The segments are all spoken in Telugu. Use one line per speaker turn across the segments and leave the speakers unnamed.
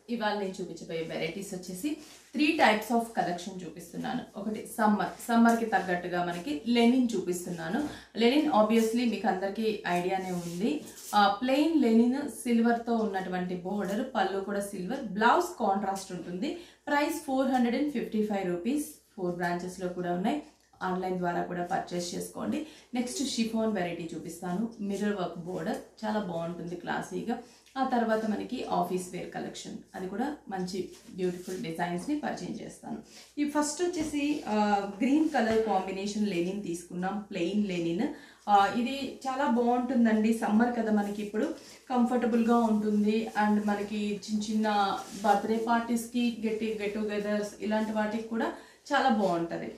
ఇవాళ నేను చూపించబోయే వెరైటీస్ వచ్చేసి త్రీ టైప్స్ ఆఫ్ కలెక్షన్ చూపిస్తున్నాను ఒకటి సమ్మర్ సమ్మర్కి తగ్గట్టుగా మనకి లెనిన్ చూపిస్తున్నాను లెనిన్ ఆబ్వియస్లీ మీకు అందరికీ ఐడియానే ఉంది ప్లెయిన్ లెనిన్ సిల్వర్తో ఉన్నటువంటి బోర్డర్ పళ్ళు కూడా సిల్వర్ బ్లౌజ్ కాంట్రాస్ట్ ఉంటుంది price four hundred and fifty five rupees four బ్రాంచెస్లో కూడా ఉన్నాయి ఆన్లైన్ ద్వారా కూడా పర్చేస్ చేసుకోండి నెక్స్ట్ షిఫాన్ వెరైటీ చూపిస్తాను మిర్రర్ వర్క్ బోర్డర్ చాలా బాగుంటుంది క్లాసీగా ఆ తర్వాత మనకి ఆఫీస్ వేర్ కలెక్షన్ అది కూడా మంచి బ్యూటిఫుల్ డిజైన్స్ని పరిచయం చేస్తాను ఈ ఫస్ట్ వచ్చేసి గ్రీన్ కలర్ కాంబినేషన్ లెనిన్ తీసుకున్నాం ప్లెయిన్ లెనిన్ ఇది చాలా బాగుంటుందండి సమ్మర్ కదా మనకి ఇప్పుడు కంఫర్టబుల్గా ఉంటుంది అండ్ మనకి చిన్న చిన్న బర్త్డే పార్టీస్కి గెట్ గెట్ టుగెదర్స్ ఇలాంటి వాటికి కూడా చాలా బాగుంటుంది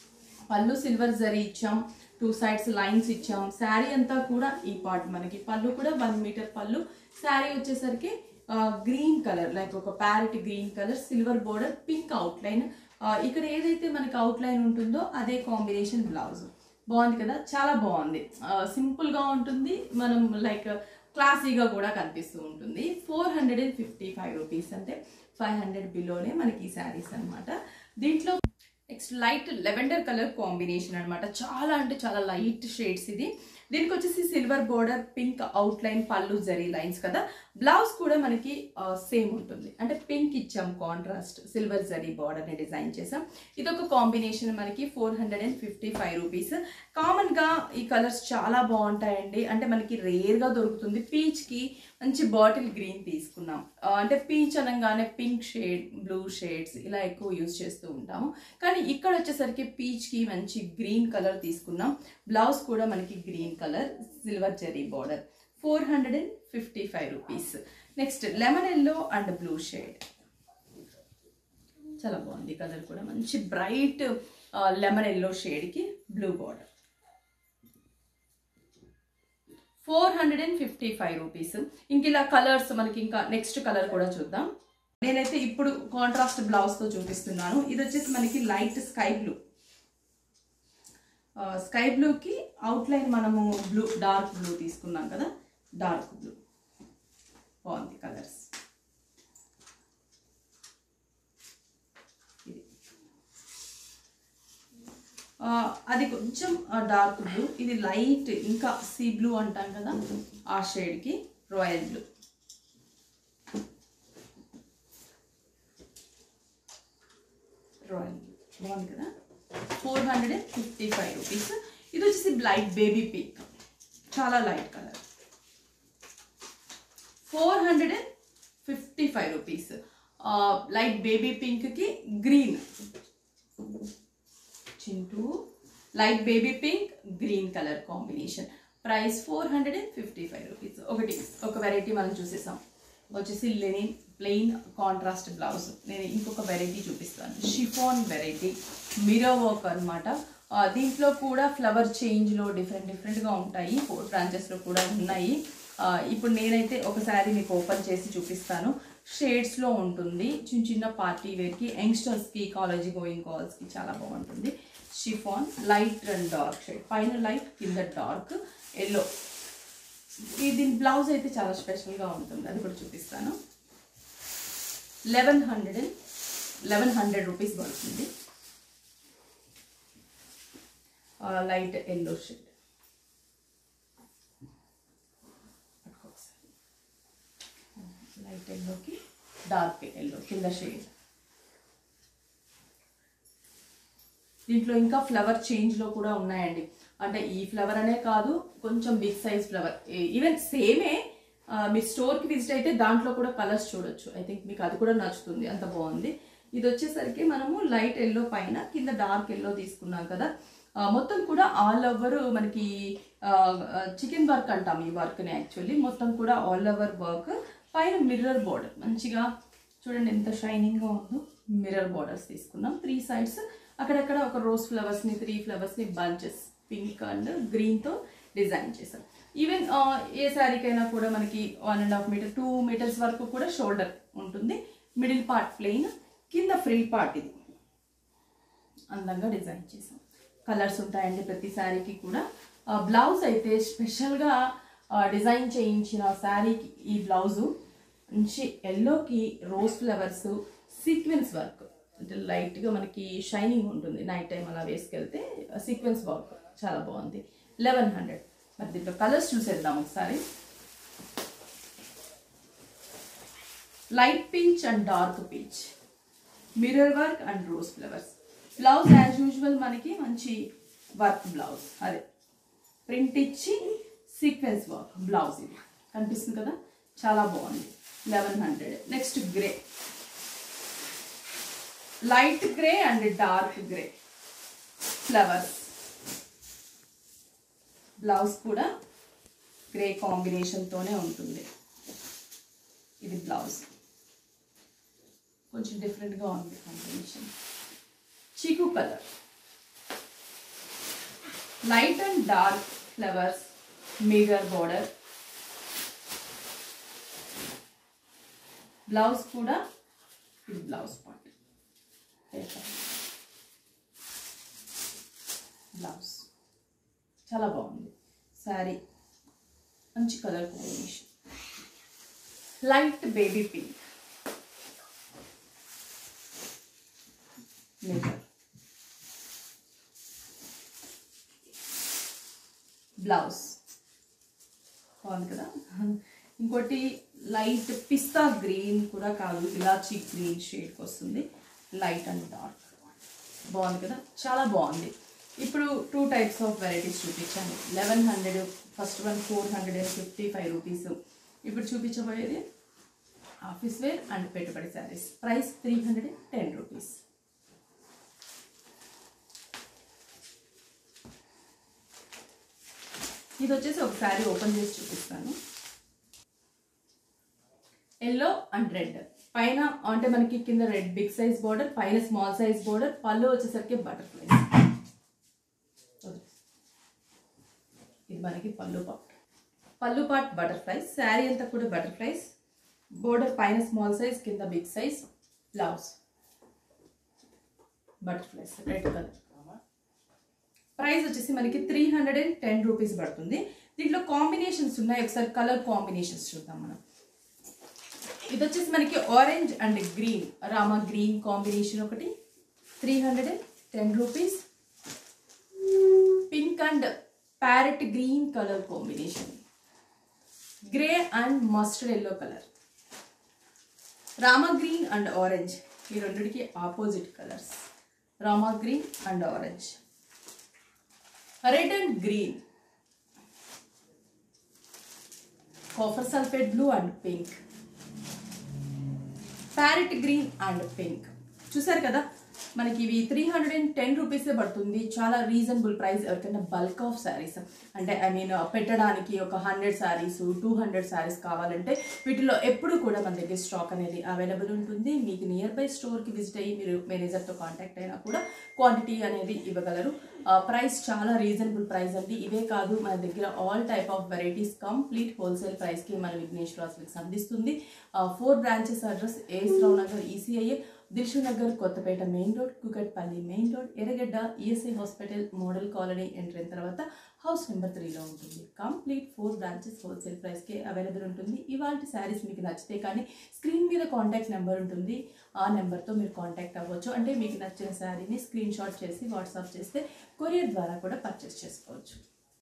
పళ్ళు సిల్వర్ జరీ ఇచ్చాం టూ సైడ్స్ లైన్స్ ఇచ్చాం శారీ అంతా కూడా ఈ పార్ట్ మనకి పళ్ళు కూడా వన్ మీటర్ పళ్ళు శారీ వచ్చేసరికి గ్రీన్ కలర్ లైక్ ఒక parrot green colour silver border pink outline ఇక్కడ ఏదైతే మనకి అవుట్లైన్ ఉంటుందో అదే కాంబినేషన్ బ్లౌజ్ బాగుంది కదా చాలా బాగుంది సింపుల్గా ఉంటుంది మనం లైక్ క్లాసీగా కూడా కనిపిస్తూ ఉంటుంది four hundred and fifty five rupees అంటే ఫైవ్ హండ్రెడ్ బిలోనే మనకి ఈ శారీస్ అనమాట దీంట్లో next light lavender colour combination అనమాట చాలా అంటే చాలా లైట్ షేడ్స్ ఇది దీనికి వచ్చేసి silver border pink outline పళ్ళు జరీ లైన్స్ కదా బ్లౌజ్ కూడా మనకి సేమ్ ఉంటుంది అంటే పింక్ ఇచ్చాం కాంట్రాస్ట్ సిల్వర్ జరీ బార్డర్ని డిజైన్ చేసాం ఇది ఒక కాంబినేషన్ మనకి four hundred and fifty five rupees కామన్గా ఈ కలర్స్ చాలా బాగుంటాయండి అంటే మనకి రేర్గా దొరుకుతుంది పీచ్కి మంచి బాటిల్ గ్రీన్ తీసుకున్నాం అంటే పీచ్ అనగానే పింక్ షేడ్ బ్లూ షేడ్స్ ఇలా ఎక్కువ యూజ్ చేస్తూ ఉంటాము కానీ ఇక్కడ వచ్చేసరికి పీచ్కి మంచి గ్రీన్ కలర్ తీసుకున్నాం బ్లౌజ్ కూడా మనకి green colour silver zari border four hundred and fifty five rupees next lemon yellow and blue shade చాలా బాగుంది కలర్ కూడా మంచి బ్రైట్ లెమన్ ఎల్లో షేడ్కి blue border four hundred and fifty five rupees ఇంక ఇలా కలర్స్ మనకి ఇంకా నెక్స్ట్ కలర్ కూడా చూద్దాం నేనైతే ఇప్పుడు కాంట్రాస్ట్ బ్లౌజ్తో చూపిస్తున్నాను ఇది వచ్చేసి మనకి లైట్ స్కై బ్లూ స్కై బ్లూకి అవుట్లైన్ మనము బ్లూ డార్క్ బ్లూ తీసుకున్నాం కదా డార్క్ బ్లూ బాగుంది కలర్స్ ఇది అది కొంచెం డార్క్ బ్లూ ఇది లైట్ ఇంకా సీ బ్లూ అంటాం కదా ఆ షేడ్కి రాయల్ బ్లూ రాయల్ బ్లూ బాగుంది కదా four hundred and fifty five rupees ఇది వచ్చేసి లైట్ బేబీ పింక్ చాలా light colour four hundred and fifty five rupees light baby పింక్కి గ్రీన్ చింటూ light baby pink green colour combination price four hundred and fifty five rupees ఒకటి ఒక వెరైటీ మనం చూసేసాం వచ్చేసి లెనిన్ ప్లెయిన్ కాంట్రాస్ట్ బ్లౌజ్ నేను ఇంకొక వెరైటీ చూపిస్తాను షిఫాన్ వెరైటీ మిరో వర్క్ అనమాట దీంట్లో కూడా ఫ్లవర్ చేంజ్లో డిఫరెంట్ డిఫరెంట్గా ఉంటాయి ఫోర్ బ్రాంచెస్లో కూడా ఉన్నాయి ఇప్పుడు నేనైతే ఒకసారి మీకు ఓపెన్ చేసి చూపిస్తాను షేడ్స్లో ఉంటుంది చిన్న చిన్న పార్టీ వేర్కి యంగ్స్టర్స్కి కాలేజీ గోయింగ్ కాల్స్కి చాలా బాగుంటుంది chiffon light and dark shade పైన లైట్ కింద డార్క్ ఎల్లో ఈ దీని బ్లౌజ్ అయితే చాలా స్పెషల్గా ఉంటుంది అది కూడా చూపిస్తాను eleven hundred and eleven hundred rupees పడుతుంది లైట్ ఎల్లో షేడ్ లైట్ ఎల్లోకి డార్క్ ఎల్లో కింద షేడ్ దీంట్లో ఇంకా ఫ్లవర్ చేంజ్లో కూడా ఉన్నాయండి అంటే ఈ ఫ్లవర్ అనే కాదు కొంచెం బిగ్ సైజ్ ఫ్లవర్ ఈవెన్ సేమే మీరు స్టోర్కి విజిట్ అయితే దాంట్లో కూడా కలర్స్ చూడొచ్చు ఐ థింక్ మీకు అది కూడా నచ్చుతుంది అంత బాగుంది ఇది వచ్చేసరికి మనము లైట్ ఎల్లో పైన కింద డార్క్ ఎల్లో తీసుకున్నాం కదా మొత్తం కూడా ఆల్ ఓవర్ మనకి చికెన్ వర్క్ అంటాం ఈ వర్క్ని యాక్చువల్లీ మొత్తం కూడా ఆల్ ఓవర్ వర్క్ పైన మిర్రర్ బార్డర్ మంచిగా చూడండి ఎంత షైనింగ్గా ఉందో మిర్రర్ బార్డర్స్ తీసుకున్నాం త్రీ సైడ్స్ అక్కడక్కడ ఒక రోజ్ ఫ్లవర్స్ని త్రీ ఫ్లవర్స్ని బంచెస్ పింక్ అండ్ గ్రీన్తో డిజైన్ చేసాం ఈవెన్ ఏ శారీకైనా కూడా మనకి one and half metre two metres వరకు కూడా షోల్డర్ ఉంటుంది మిడిల్ పార్ట్ ప్లెయిన్ కింద ఫ్రిల్ పార్ట్ ఇది అందంగా డిజైన్ చేసాం కలర్స్ ఉంటాయండి ప్రతి శారీకి కూడా బ్లౌజ్ అయితే స్పెషల్గా డిజైన్ చేయించిన శారీకి ఈ బ్లౌజు మంచి ఎల్లోకి రోజ్ ఫ్లవర్స్ సీక్వెన్స్ వర్క్ అంటే లైట్గా మనకి షైనింగ్ ఉంటుంది నైట్ టైం అలా వేసుకెళ్తే సీక్వెన్స్ వర్క్ చాలా బాగుంది లెవెన్ హండ్రెడ్ మరి దీంట్లో కలర్స్ చూసేద్దాం ఒకసారి light peach and dark peach mirror work and rose flowers blouse as usual మనకి మంచి వర్క్ బ్లౌజ్ అదే ప్రింట్ ఇచ్చి సీక్వెన్స్ వర్క్ బ్లౌజ్ ఇది కనిపిస్తుంది కదా చాలా బాగుంది eleven hundred next grey light grey and dark grey flowers blouse కూడా గ్రే కాంబినేషన్తోనే ఉంటుంది ఇది బ్లౌజ్ కొంచెం డిఫరెంట్గా ఉంది combination chikoo colour light and dark flowers mirror border blouse కూడా ఇది బ్లౌజ్ పార్ట్ బ్లౌజ్ చాలా బాగుంది శారీ మంచి colour combination light baby pink mirror blouse బాగుంది కదా ఇంకోటి లైట్ పిస్తా గ్రీన్ కూడా కాదు ఇలాచీ గ్రీన్ షేడ్కి వస్తుంది లైట్ అండ్ డార్క్ బాగుంది కదా చాలా బాగుంది ఇప్పుడు టూ టైప్స్ ఆఫ్ వెరైటీస్ చూపించాను eleven hundred first one four hundred and fifty five rupees ఇప్పుడు చూపించబోయేది ఆఫీస్ వేర్ అండ్ పెట్టుబడి saris price three hundred ten rupees ఇది వచ్చేసి ఒక శారీ ఓపెన్ చేసి చూపిస్తాను ఎల్లో అండ్ రెడ్ పైన అంటే మనకి కింద రెడ్ బిగ్ సైజ్ బోర్డర్ పైన స్మాల్ సైజ్ బోర్డర్ పళ్ళు వచ్చేసరికి బటర్ఫ్లైస్ ఇది మనకి పళ్ళు పార్ట్ పళ్ళు పార్ట్ బటర్ఫ్లైస్ శారీ అంతా కూడా బటర్ఫ్లైస్ బోర్డర్ పైన స్మాల్ సైజ్ కింద big size blouse butterflies red colour price వచ్చేసి మనకి three hundred and ten rupees పడుతుంది దీంట్లో కాంబినేషన్స్ ఉన్నాయి ఒకసారి కలర్ కాంబినేషన్స్ చూద్దాం మనం ఇది వచ్చేసి మనకి orange and green rama green combination ఒకటి three hundred and ten rupees pink and parrot green colour combination grey and mustard yellow colour rama green and orange ఈ రెండిటికి opposite colours rama green and orange red and green copper sulphate blue and pink parrot green and pink చూసారు కదా మనకి ఇవి త్రీ హండ్రెడ్ అండ్ టెన్ రూపీసే పడుతుంది చాలా రీజనబుల్ ప్రైస్ ఎవరికైనా బల్క్ ఆఫ్ శారీస్ అంటే ఐ మీన్ పెట్టడానికి ఒక hundred saris two hundred saris కావాలంటే వీటిలో ఎప్పుడు కూడా మన దగ్గర స్టాక్ అనేది అవైలబుల్ ఉంటుంది మీకు నియర్ బై స్టోర్కి విజిట్ అయ్యి మీరు మేనేజర్తో కాంటాక్ట్ అయినా కూడా క్వాంటిటీ అనేది ఇవ్వగలరు ప్రైస్ చాలా రీజనబుల్ ప్రైస్ అండి ఇవే కాదు మన దగ్గర all type of varieties complete wholesale ప్రైస్కి మన విఘ్నేశ్వర సిల్క్స్ అందిస్తుంది four branches address AS Rao Nagar ఈసీఐఏ Dilsukh Nagar Kothapet main road Kukatpally main road Erragadda ESI hospital model colony enter అయిన తర్వాత హౌస్ నెంబర్ త్రీలో ఉంటుంది కంప్లీట్ ఫోర్ బ్రాంచెస్ హోల్సేల్ ప్రైస్కి అవైలబుల్ ఉంటుంది ఇవాళ శారీస్ మీకు నచ్చితే కానీ స్క్రీన్ మీద కాంటాక్ట్ నెంబర్ ఉంటుంది ఆ నెంబర్తో మీరు కాంటాక్ట్ అవ్వచ్చు అంటే మీకు నచ్చిన శారీని స్క్రీన్ షాట్ చేసి వాట్సాప్ చేస్తే కొరియర్ ద్వారా కూడా పర్చేస్ చేసుకోవచ్చు